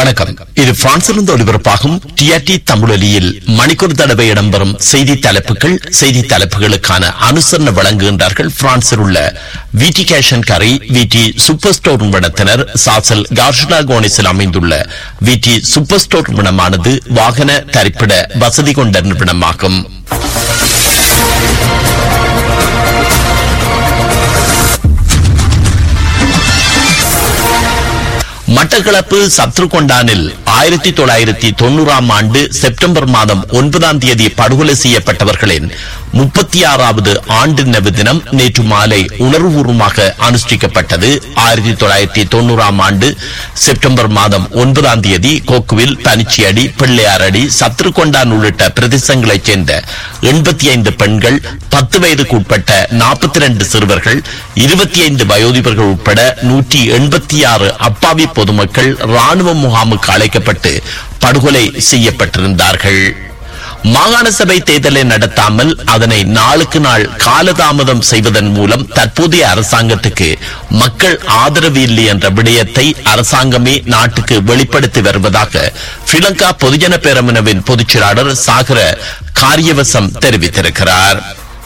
வணக்கம் இது பிரான்சிலிருந்து ஒலிபரப்பாகும் டிஆர்டி தமிழொலியில் மணிக்கூர் தடவை இடம்பெறும் செய்தி தலைப்புகள் செய்தி தலைப்புகளுக்கான அனுசரணை வழங்குகின்றார்கள் பிரான்சில் உள்ள விடி கேஷன் கரை விடி சூப்பர் ஸ்டோர் நிறுவனத்தினர் சாசல் கார்ஷனா கோனிஸில் அமைந்துள்ள விடி சூப்பர் ஸ்டோர் நிறுவனமானது வாகன தரிப்பிட வசதி கொண்ட நிறுவனமாகும் மட்டக்களப்பு சத்ருகொண்டானில் ஆயிரத்தி தொள்ளாயிரத்தி தொண்ணூறாம் ஆண்டு செப்டம்பர் மாதம் ஒன்பதாம் தேதி படுகொலை செய்யப்பட்டவர்களின் முப்பத்தி ஆறாவது ஆண்டு நினைவு தினம் நேற்று மாலை உணர்வுபூர்வமாக அனுஷ்டிக்கப்பட்டது ஆயிரத்தி தொள்ளாயிரத்தி தொண்ணூறாம் ஆண்டு செப்டம்பர் மாதம் ஒன்பதாம் தேதி கோக்குவில் பனிச்சியடி பிள்ளையாரடி சத்ருகொண்டான் உள்ளிட்ட பிரதேசங்களைச் சேர்ந்த எண்பத்தி ஐந்து பெண்கள் பத்து வயதுக்கு உட்பட்ட நாற்பத்தி ரெண்டு சிறுவர்கள் இருபத்தி ஐந்து வயோதிபர்கள் உட்பட நூற்றி எண்பத்தி ஆறு அப்பாவி பொதுமக்கள் ராணுவ முகாமுக்கு அழைக்கப்பட்டு படுகொலை செய்யப்பட்டிருந்தார்கள் மாகாண சபை தேர்தலை நடத்தாமல் அதனை நாளுக்கு நாள் காலதாமதம் செய்வதன் மூலம் தற்போதைய அரசாங்கத்துக்கு மக்கள் ஆதரவு இல்லை என்ற விடயத்தை அரசாங்கமே நாட்டுக்கு வெளிப்படுத்தி வருவதாக ஸ்ரீலங்கா பொதுஜன பேரமுனவின் பொதுச்செயலாளர் சாகர காரியவசம் தெரிவித்திருக்கிறார்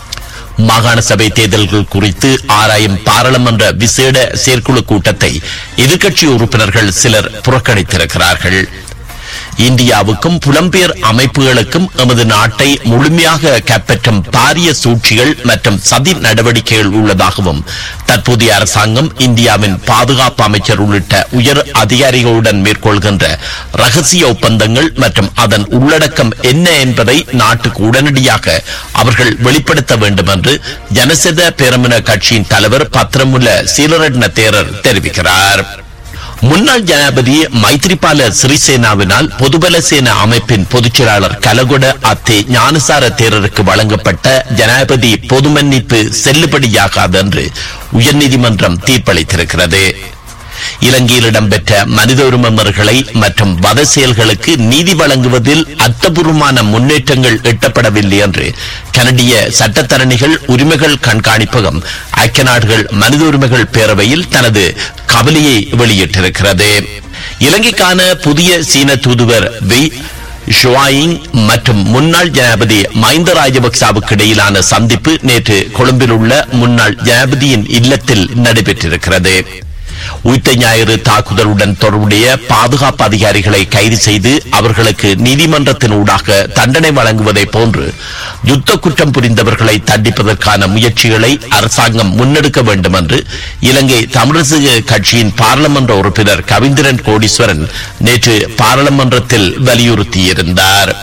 மாகாண சபை தேர்தல்கள் குறித்து ஆராயும் பாராளுமன்ற விசேட செயற்குழு கூட்டத்தை எதிர்க்கட்சி உறுப்பினர்கள் சிலர் புறக்கணித்திருக்கிறார்கள் இந்தியாவுக்கும் புலம்பெயர் அமைப்புகளுக்கும் எமது நாட்டை முழுமையாக கைப்பற்றும் பாரிய சூழ்ச்சிகள் மற்றும் சதி நடவடிக்கைகள் உள்ளதாகவும் தற்போதைய அரசாங்கம் இந்தியாவின் பாதுகாப்பு அமைச்சர் உள்ளிட்ட உயர் அதிகாரிகளுடன் மேற்கொள்கின்ற ரகசிய ஒப்பந்தங்கள் மற்றும் அதன் உள்ளடக்கம் என்ன என்பதை நாட்டுக்கு உடனடியாக அவர்கள் வெளிப்படுத்த வேண்டும் என்று ஜனசெத பேரமுன கட்சியின் தலைவர் பத்திரமுள்ள சீலரட்ன தேரர் தெரிவிக்கிறார் முன்னாள் ஜனாபதி மைத்ரிபால சிறிசேனாவினால் பொதுபல சேனா அமைப்பின் பொதுச்செயலாளர் கலகொட அத்தே ஞானசார தேரருக்கு வழங்கப்பட்ட ஜனாபதி பொது மன்னிப்பு செல்லுபடியாகாது என்று உயர்நீதிமன்றம் தீர்ப்பளித்திருக்கிறது இலங்கையில் இடம்பெற்ற மனித உரிமை மறுகளை மற்றும் வத செயல்களுக்கு நீதி வழங்குவதில் அர்த்தபூர்வமான முன்னேற்றங்கள் எட்டப்படவில்லை என்று கனடிய சட்டத்தரணிகள் உரிமைகள் கண்காணிப்பகம் ஐக்கிய நாடுகள் மனித உரிமைகள் பேரவையில் தனது கவலையை வெளியிட்டிருக்கிறது இலங்கைக்கான புதிய சீன தூதுவர் வெய் ஷுவாயிங் மற்றும் முன்னாள் ஜனாபதி மஹிந்த ராஜபக்சாவுக்கு இடையிலான சந்திப்பு நேற்று கொழும்பில் உள்ள முன்னாள் ஜனாபதியின் இல்லத்தில் நடைபெற்றிருக்கிறது உயிர்த்த ஞாயிறு தாக்குதலுடன் தொடர்புடைய பாதுகாப்பு அதிகாரிகளை கைது செய்து அவர்களுக்கு நீதிமன்றத்தின் ஊடாக தண்டனை வழங்குவதை போன்று யுத்த குற்றம் புரிந்தவர்களை தண்டிப்பதற்கான முயற்சிகளை அரசாங்கம் முன்னெடுக்க வேண்டும் என்று இலங்கை தமிழரசு கட்சியின் பாராளுமன்ற உறுப்பினர் கவிந்திரன் கோடீஸ்வரன் நேற்று பாராளுமன்றத்தில் வலியுறுத்தியிருந்தார்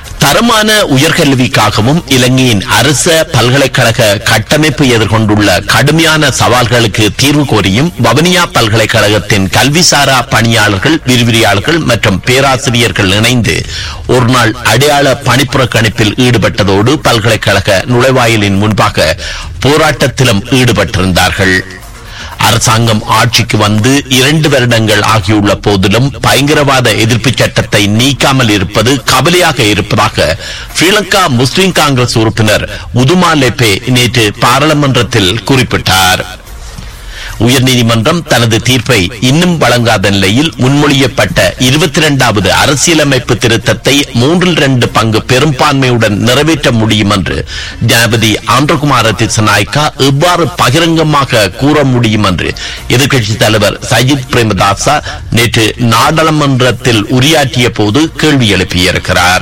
தரமான உயர்கல்விக்காகவும் இலங்கையின் அரச பல்கலைக்கழக கட்டமைப்பு எதிர்கொண்டுள்ள கடுமையான சவால்களுக்கு தீர்வு கோரியும் வவனியா பல்கலைக்கழகத்தின் கல்விசாரா பணியாளர்கள் விரிவிரியாளர்கள் மற்றும் பேராசிரியர்கள் இணைந்து ஒருநாள் அடையாள பணிப்புறக்கணிப்பில் ஈடுபட்டதோடு பல்கலைக்கழக நுழைவாயிலின் முன்பாக போராட்டத்திலும் ஈடுபட்டிருந்தார்கள் அரசாங்கம் ஆட்சிக்கு வந்து இரண்டு வருடங்கள் ஆகியுள்ள போதிலும் பயங்கரவாத எதிர்ப்பு சட்டத்தை நீக்காமல் இருப்பது கவலையாக இருப்பதாக ஸ்ரீலங்கா முஸ்லிம் காங்கிரஸ் உறுப்பினர் உதுமா லெப்பே நேற்று பாராளுமன்றத்தில் குறிப்பிட்டார் உயர்நீதிமன்றம் தனது தீர்ப்பை இன்னும் வழங்காத நிலையில் முன்மொழியப்பட்ட இருபத்தி இரண்டாவது அரசியலமைப்பு திருத்தத்தை மூன்றில் இரண்டு பங்கு பெரும்பான்மையுடன் நிறைவேற்ற முடியும் என்று ஜனாபதி ஆந்திரகுமார திசநாயக்கா எவ்வாறு பகிரங்கமாக கூற முடியும் என்று எதிர்க்கட்சித் தலைவர் சஜித் பிரேமதாசா நேற்று நாடாளுமன்றத்தில் உரையாற்றிய போது கேள்வி எழுப்பியிருக்கிறார்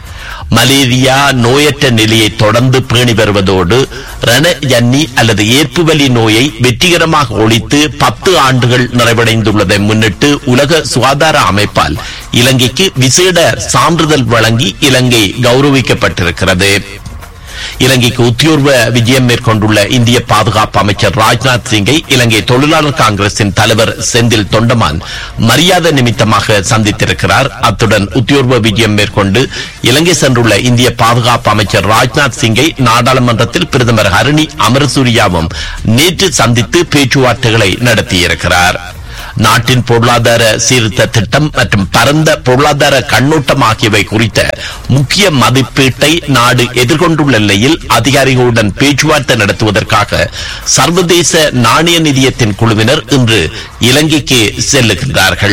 மலேரியா நோயற்ற நிலையை தொடர்ந்து பேணி வருவதோடு ரண ஜன்னி அல்லது ஏற்புவலி நோயை வெற்றிகரமாக ஒழித்து பத்து ஆண்டுகள் நிறைவடைந்துள்ளதை முன்னிட்டு உலக சுகாதார அமைப்பால் இலங்கைக்கு விசேட சான்றிதழ் வழங்கி இலங்கை கௌரவிக்கப்பட்டிருக்கிறது இலங்கைக்கு உத்தியோர்வ விஜயம் மேற்கொண்டுள்ள இந்திய பாதுகாப்பு அமைச்சர் ராஜ்நாத் சிங்கை இலங்கை தொழிலாளர் காங்கிரசின் தலைவர் செந்தில் தொண்டமான் மரியாதை நிமித்தமாக சந்தித்திருக்கிறார் அத்துடன் உத்தியோர்வ விஜயம் மேற்கொண்டு இலங்கை சென்றுள்ள இந்திய பாதுகாப்பு அமைச்சர் ராஜ்நாத் சிங்கை நாடாளுமன்றத்தில் பிரதமர் ஹரணி அமரசூரியாவும் நேற்று சந்தித்து பேச்சுவார்த்தைகளை நடத்தியிருக்கிறார் நாட்டின் பொருளாதார சீர்திருத்த திட்டம் மற்றும் பரந்த பொருளாதார கண்ணோட்டம் ஆகியவை குறித்த முக்கிய மதிப்பீட்டை நாடு எதிர்கொண்டுள்ள நிலையில் அதிகாரிகளுடன் பேச்சுவார்த்தை நடத்துவதற்காக சர்வதேச நாணய நிதியத்தின் குழுவினர் இன்று இலங்கைக்கு செல்லுகின்றார்கள்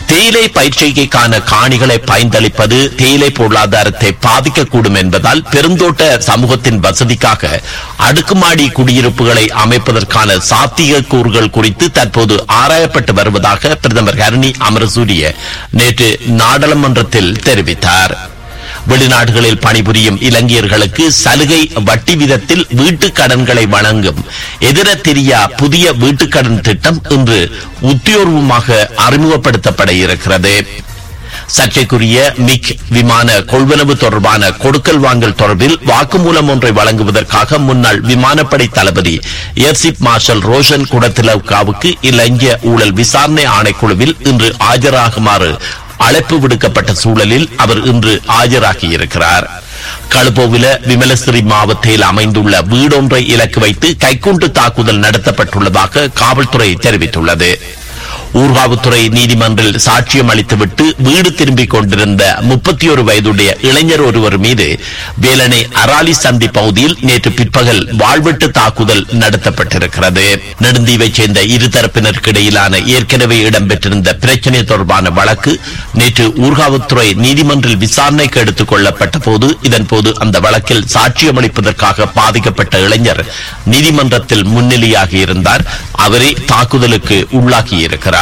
தேயிலை பயிற்சிக்கான காணிகளை பயந்தளிப்பது தேயிலை பொருளாதாரத்தை பாதிக்கக்கூடும் என்பதால் பெருந்தோட்ட சமூகத்தின் வசதிக்காக அடுக்குமாடி குடியிருப்புகளை அமைப்பதற்கான சாத்தியக்கூறுகள் குறித்து தற்போது ஆராயப்பட்டு வருவதாக பிரதமர் ஹரணி அமரசூரிய நேற்று நாடாளுமன்றத்தில் தெரிவித்தார் வெளிநாடுகளில் பணிபுரியும் இலங்கையர்களுக்கு சலுகை வட்டி விதத்தில் வீட்டுக் கடன்களை வழங்கும் எதிர தெரியா புதிய வீட்டுக்கடன் திட்டம் இன்று உத்தியோர்வமாக அறிமுகப்படுத்தப்பட இருக்கிறது சர்ச்சைக்குரிய மிக் விமான கொள்வனவு தொடர்பான கொடுக்கல் வாங்கல் தொடர்பில் வாக்குமூலம் ஒன்றை வழங்குவதற்காக முன்னாள் விமானப்படை தளபதி ஏர்சிப் மார்ஷல் ரோஷன் குடத்திலவுக்காவுக்கு இலங்கை ஊழல் விசாரணை ஆணைக்குழுவில் இன்று ஆஜராகுமாறு அழைப்பு விடுக்கப்பட்ட சூழலில் அவர் இன்று ஆஜராகியிருக்கிறார் களுப்போவில விமலஸ்ரீ மாவட்டத்தில் அமைந்துள்ள வீடொன்றை இலக்கு வைத்து கைக்குண்டு தாக்குதல் நடத்தப்பட்டுள்ளதாக காவல்துறை தெரிவித்துள்ளது ஊர்காவுத்துறை நீதிமன்றில் சாட்சியம் அளித்துவிட்டு வீடு திரும்பிக் கொண்டிருந்த முப்பத்தி ஒரு வயதுடைய இளைஞர் ஒருவர் மீது வேலனை அராலி சந்தி பகுதியில் நேற்று பிற்பகல் வாழ்வெட்டு தாக்குதல் நடத்தப்பட்டிருக்கிறது நெடுந்தீவைச் சேர்ந்த இருதரப்பினருக்கு இடையிலான ஏற்கனவே இடம்பெற்றிருந்த பிரச்சினை தொடர்பான வழக்கு நேற்று ஊர்காவுத்துறை நீதிமன்றில் விசாரணைக்கு எடுத்துக் கொள்ளப்பட்ட போது இதன்போது அந்த வழக்கில் சாட்சியம் அளிப்பதற்காக பாதிக்கப்பட்ட இளைஞர் நீதிமன்றத்தில் முன்னிலையாகி இருந்தார் அவரே தாக்குதலுக்கு உள்ளாகியிருக்கிறார்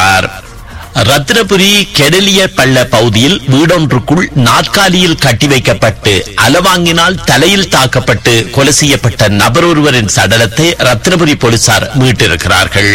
ரத்தினபுரி கெடலிய பள்ள பகுதியில் வீடொன்றுக்குள் நாற்காலியில் கட்டி வைக்கப்பட்டு அலவாங்கினால் தலையில் தாக்கப்பட்டு கொலை செய்யப்பட்ட நபர் ஒருவரின் சடலத்தை ரத்தினபுரி போலீசார் மீட்டிருக்கிறார்கள்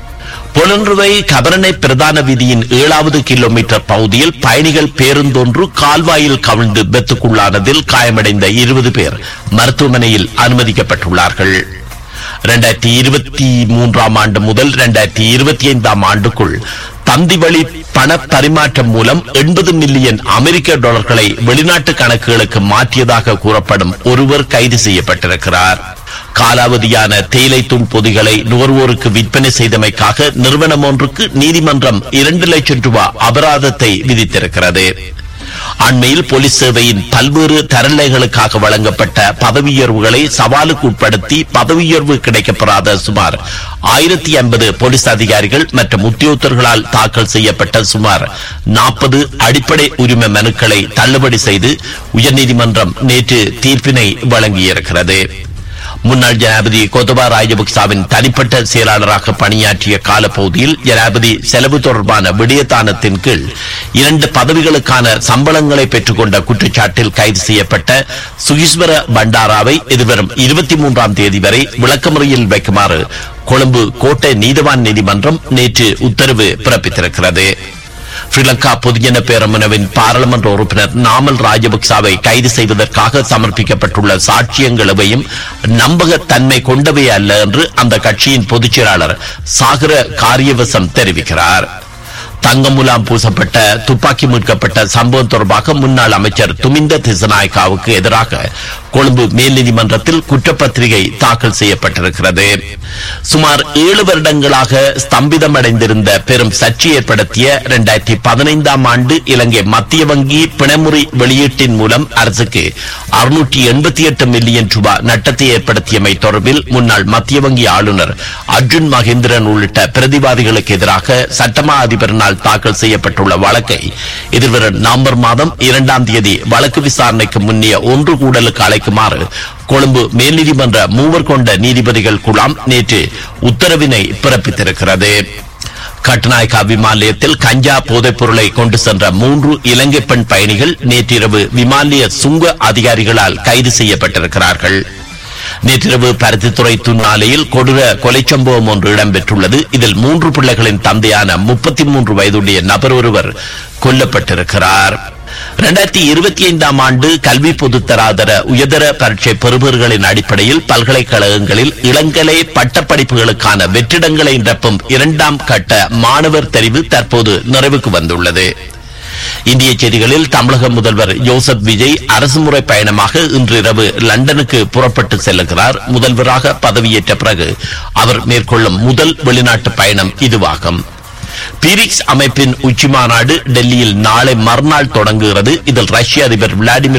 புலன்றுவை கபரணை பிரதான வீதியின் ஏழாவது கிலோமீட்டர் பகுதியில் பயணிகள் பேருந்தொன்று கால்வாயில் கவிழ்ந்து பெத்துக்குள்ளானதில் காயமடைந்த இருபது பேர் மருத்துவமனையில் அனுமதிக்கப்பட்டுள்ளார்கள் இரண்டாயிரத்தி இருபத்தி மூன்றாம் ஆண்டு முதல் இரண்டாயிரத்தி இருபத்தி ஐந்தாம் ஆண்டுக்குள் தந்தி வழி பண பரிமாற்றம் மூலம் எண்பது மில்லியன் அமெரிக்க டாலர்களை வெளிநாட்டு கணக்குகளுக்கு மாற்றியதாக கூறப்படும் ஒருவர் கைது செய்யப்பட்டிருக்கிறார் காலாவதியான தேயிலை தூள் பொதிகளை நுகர்வோருக்கு விற்பனை செய்தமைக்காக நிறுவனம் ஒன்றுக்கு நீதிமன்றம் இரண்டு லட்சம் ரூபாய் அபராதத்தை விதித்திருக்கிறது அண்மையில் போலீஸ் சேவையின் பல்வேறு தரநிலைகளுக்காக வழங்கப்பட்ட பதவியுயர்வுகளை சவாலுக்கு உட்படுத்தி பதவியுயர்வு கிடைக்கப்பெறாத சுமார் ஆயிரத்தி ஐம்பது போலீஸ் அதிகாரிகள் மற்றும் உத்தியோகத்தர்களால் தாக்கல் செய்யப்பட்ட சுமார் நாற்பது அடிப்படை உரிமை மனுக்களை தள்ளுபடி செய்து உயர்நீதிமன்றம் நேற்று தீர்ப்பினை வழங்கியிருக்கிறது முன்னாள் ஜனாதிபதி கோத்தபா ராஜபக்சாவின் தனிப்பட்ட செயலாளராக பணியாற்றிய காலப்பகுதியில் ஜனாதிபதி செலவு தொடர்பான விடயத்தானத்தின் கீழ் இரண்டு பதவிகளுக்கான சம்பளங்களை பெற்றுக்கொண்ட குற்றச்சாட்டில் கைது செய்யப்பட்ட சுகீஸ்வர பண்டாராவை எதிர்வரும் இருபத்தி மூன்றாம் தேதி வரை விளக்கமுறையில் வைக்குமாறு கொழும்பு கோட்டை நீதவான் நீதிமன்றம் நேற்று உத்தரவு பிறப்பித்திருக்கிறது ஸ்ரீலங்கா பொதுஜன பேரமுனவின் பாராளுமன்ற உறுப்பினர் நாமல் ராஜபக்சாவை கைது செய்வதற்காக சமர்ப்பிக்கப்பட்டுள்ள சாட்சியங்கள் எவையும் நம்பகத்தன்மை கொண்டவை அல்ல என்று அந்த கட்சியின் பொதுச் செயலாளர் சாகர காரியவசம் தெரிவிக்கிறார் தங்கம் முலாம் பூசப்பட்ட துப்பாக்கி மீட்கப்பட்ட சம்பவம் தொடர்பாக முன்னாள் அமைச்சர் துமிந்த திசநாயக்காவுக்கு எதிராக கொழும்பு மேல் நீதிமன்றத்தில் குற்றப்பத்திரிகை தாக்கல் செய்யப்பட்டிருக்கிறது சுமார் ஏழு வருடங்களாக ஸ்தம்பிதமடைந்திருந்த பெரும் சர்ச்சை ஏற்படுத்திய இரண்டாயிரத்தி பதினைந்தாம் ஆண்டு இலங்கை மத்திய வங்கி பிணமுறை வெளியீட்டின் மூலம் அரசுக்கு அறுநூற்றி எண்பத்தி எட்டு மில்லியன் ரூபாய் நட்டத்தை ஏற்படுத்தியமை தொடர்பில் முன்னாள் மத்திய வங்கி ஆளுநர் அர்ஜுன் மகேந்திரன் உள்ளிட்ட பிரதிவாதிகளுக்கு எதிராக சட்டமா அதிபரினால் தாக்கல் செய்யப்பட்டுள்ள வழக்கை எதிர்வரும் நவம்பர் மாதம் இரண்டாம் தேதி வழக்கு விசாரணைக்கு முன்னிய ஒன்று கூடலுக்கு அழைக்குமாறு கொழும்பு மேல் நீதிமன்ற மூவர் கொண்ட நீதிபதிகள் குழாம் நேற்று உத்தரவினை பிறப்பித்திருக்கிறது கட்டுநாயக்கா விமான நிலையத்தில் கஞ்சா போதைப் பொருளை கொண்டு சென்ற மூன்று இலங்கை பெண் பயணிகள் நேற்றிரவு விமான நிலைய சுங்க அதிகாரிகளால் கைது செய்யப்பட்டிருக்கிறார்கள் நேற்றிரவு பருத்தித்துறை துன்னாலையில் கொடூர கொலை சம்பவம் ஒன்று இடம்பெற்றுள்ளது இதில் மூன்று பிள்ளைகளின் தந்தையான முப்பத்தி மூன்று வயதுடைய நபர் ஒருவர் கொல்லப்பட்டிருக்கிறார் இரண்டாயிரத்தி இருபத்தி ஐந்தாம் ஆண்டு கல்வி பொதுத்தராதர உயர்தர பரீட்சை பெறுபவர்களின் அடிப்படையில் பல்கலைக்கழகங்களில் இளங்கலை பட்டப்படிப்புகளுக்கான வெற்றிடங்களை நிரப்பும் இரண்டாம் கட்ட மாணவர் தெரிவு தற்போது நிறைவுக்கு வந்துள்ளது இந்திய செய்திகளில் தமிழக முதல்வர் ஜோசப் விஜய் அரசுமுறை பயணமாக இன்று இரவு லண்டனுக்கு புறப்பட்டு செல்லுகிறார் முதல்வராக பதவியேற்ற பிறகு அவர் மேற்கொள்ளும் முதல் வெளிநாட்டு பயணம் இதுவாகும் பீரிக்ஸ் அமைப்பின் உச்சி மாநாடு டெல்லியில் நாளை மறுநாள் தொடங்குகிறது இதில் ரஷ்ய அதிபர் விளாடிமிர்